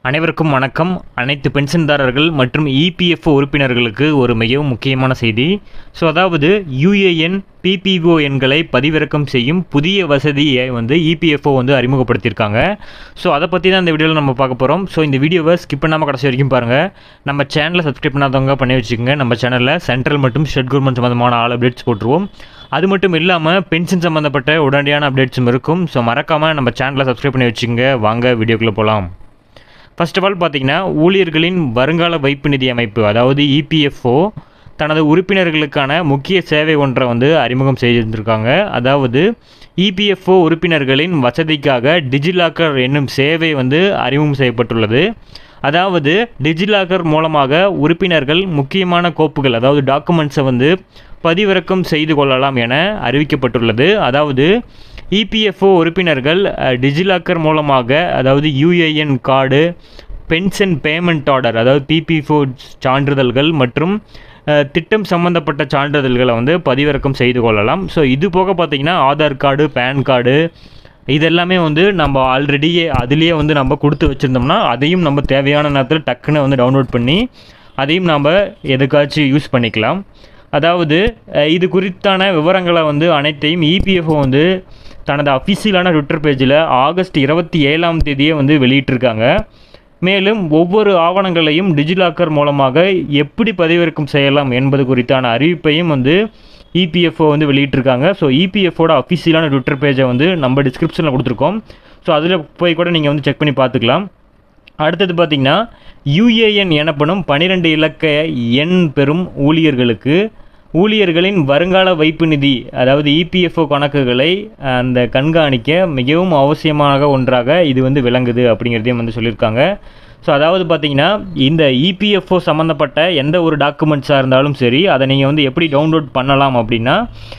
அனைவருக்கும் வணக்கம் அனைத்து பென்ஷன்தாரர்கள் மற்றும் இபிஎஃப்ஓ உறுப்பினர்களுக்கு ஒரு மிகவும் முக்கியமான செய்தி ஸோ அதாவது யுஏஎன் பிபிஓ எண்களை பதிவிறக்கம் செய்யும் புதிய வசதியை வந்து இபிஎஃப்ஓ வந்து அறிமுகப்படுத்தியிருக்காங்க ஸோ அதை பற்றி தான் இந்த வீடியோவில் நம்ம பார்க்க போகிறோம் ஸோ இந்த வீடியோவை ஸ்கிப் பண்ணாமல் கடைசி வரைக்கும் பாருங்கள் நம்ம சேனலை சப்ஸ்கிரைப் பண்ணாதவங்க பண்ணி வச்சுக்கோங்க நம்ம சேனலில் சென்ட்ரல் மற்றும் ஸ்டேட் கவர்மெண்ட் சம்மந்தமான ஆல் அப்டேட்ஸ் போட்டுருவோம் அது மட்டும் இல்லாமல் பென்ஷன் சம்மந்தப்பட்ட உடனடியான அப்டேட்ஸும் இருக்கும் ஸோ மறக்காமல் நம்ம சேனலை சப்ஸ்கிரைப் பண்ணி வச்சுக்கோங்க வாங்க வீடியோக்குள்ளே போகலாம் ஃபர்ஸ்ட் ஆஃப் ஆல் பார்த்தீங்கன்னா ஊழியர்களின் வருங்கால வைப்பு நிதி அமைப்பு அதாவது இபிஎஃப்ஓ தனது உறுப்பினர்களுக்கான முக்கிய சேவை ஒன்றை வந்து அறிமுகம் செய்திருந்திருக்காங்க அதாவது இபிஎஃப்ஓ உறுப்பினர்களின் வசதிக்காக டிஜிலாக்கர் என்னும் சேவை வந்து அறிமுகம் செய்யப்பட்டுள்ளது அதாவது டிஜிலாக்கர் மூலமாக உறுப்பினர்கள் முக்கியமான கோப்புகள் அதாவது டாக்குமெண்ட்ஸை வந்து பதிவிறக்கம் செய்து கொள்ளலாம் என அறிவிக்கப்பட்டுள்ளது அதாவது இபிஎஃப்ஓ உறுப்பினர்கள் அஹ், டிஜிலாக்கர் மூலமாக அதாவது UAN card pension payment order அதாவது பிபிஓ சான்றிதழ்கள் மற்றும் அஹ், திட்டம் சம்பந்தப்பட்ட சான்றிதழ்களை வந்து பதிவிறக்கம் செய்து கொள்ளலாம் ஸோ இது போக பார்த்தீங்கன்னா ஆதார் கார்டு பேன் கார்டு இதெல்லாமே வந்து நம்ம ஆல்ரெடி அதுலேயே வந்து நம்ம கொடுத்து வச்சுருந்தோம்னா அதையும் நம்ம தேவையான நேரத்தில் டக்குன்னு வந்து டவுன்லோட் பண்ணி அதையும் நம்ம எதுக்காச்சும் யூஸ் பண்ணிக்கலாம் அதாவது அஹ், இது குறித்தான விவரங்களை வந்து அனைத்தையும் இபிஎஃப்ஓ வந்து தனது அஃபிஷியலான ட்விட்டர் பேஜில் ஆகஸ்ட் இருபத்தி ஏழாம் தேதியே வந்து வெளியிட்டிருக்காங்க மேலும் ஒவ்வொரு ஆவணங்களையும் டிஜிலாக்கர் மூலமாக எப்படி பதிவிறக்கம் செய்யலாம் என்பது குறித்தான அறிவிப்பையும் வந்து இபிஎஃப்ஓ வந்து வெளியிட்டிருக்காங்க ஸோ இபிஎஃப்ஓட அஃபிஷியலான ட்விட்டர் பேஜை வந்து நம்ம டிஸ்கிரிப்ஷனில் கொடுத்துருக்கோம் ஸோ அதில் போய் கூட நீங்கள் வந்து செக் பண்ணி பார்த்துக்கலாம் அடுத்தது பார்த்தீங்கன்னா யுஏஎன் எனப்படும் பனிரெண்டு இலக்க எண் பெறும் ஊழியர்களுக்கு ஊழியர்களின் வருங்கால வைப்பு நிதி அதாவது இபிஎஃப்ஓ கணக்குகளை அந்த கண்காணிக்க மிகவும் அவசியமாக ஒன்றாக இது வந்து விளங்குது அப்படிங்கிறதையும் வந்து சொல்லியிருக்காங்க ஸோ அதாவது பார்த்தீங்கன்னா இந்த இபிஎஃப்ஓ சம்மந்தப்பட்ட எந்த ஒரு டாக்குமெண்ட்ஸாக இருந்தாலும் சரி அதை நீங்கள் வந்து எப்படி டவுன்லோட் பண்ணலாம் அப்படின்னா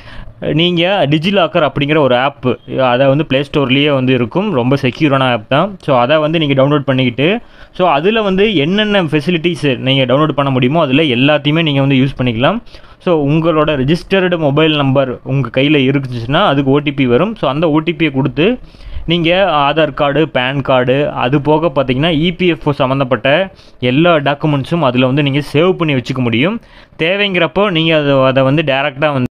நீங்கள் டிஜிலாக்கர் அப்படிங்கிற ஒரு ஆப்பு அதை வந்து ப்ளே ஸ்டோர்லேயே வந்து இருக்கும் ரொம்ப செக்யூரான ஆப் தான் ஸோ அதை வந்து நீங்கள் டவுன்லோட் பண்ணிக்கிட்டு ஸோ அதில் வந்து என்னென்ன ஃபெசிலிட்டிஸ் நீங்கள் டவுன்லோட் பண்ண முடியுமோ அதில் எல்லாத்தையுமே நீங்கள் வந்து யூஸ் பண்ணிக்கலாம் ஸோ உங்களோட ரெஜிஸ்டர்டு மொபைல் நம்பர் உங்கள் கையில் இருந்துச்சுன்னா அதுக்கு ஓடிபி வரும் ஸோ அந்த ஓடிபியை கொடுத்து நீங்கள் ஆதார் கார்டு பேன் கார்டு அது போக பார்த்தீங்கன்னா இபிஎஃப்ஓ சம்மந்தப்பட்ட எல்லா டாக்குமெண்ட்ஸும் அதில் வந்து நீங்கள் சேவ் பண்ணி வச்சுக்க முடியும் தேவைங்கிறப்போ நீங்கள் அதை அதை வந்து டேரெக்டாக வந்து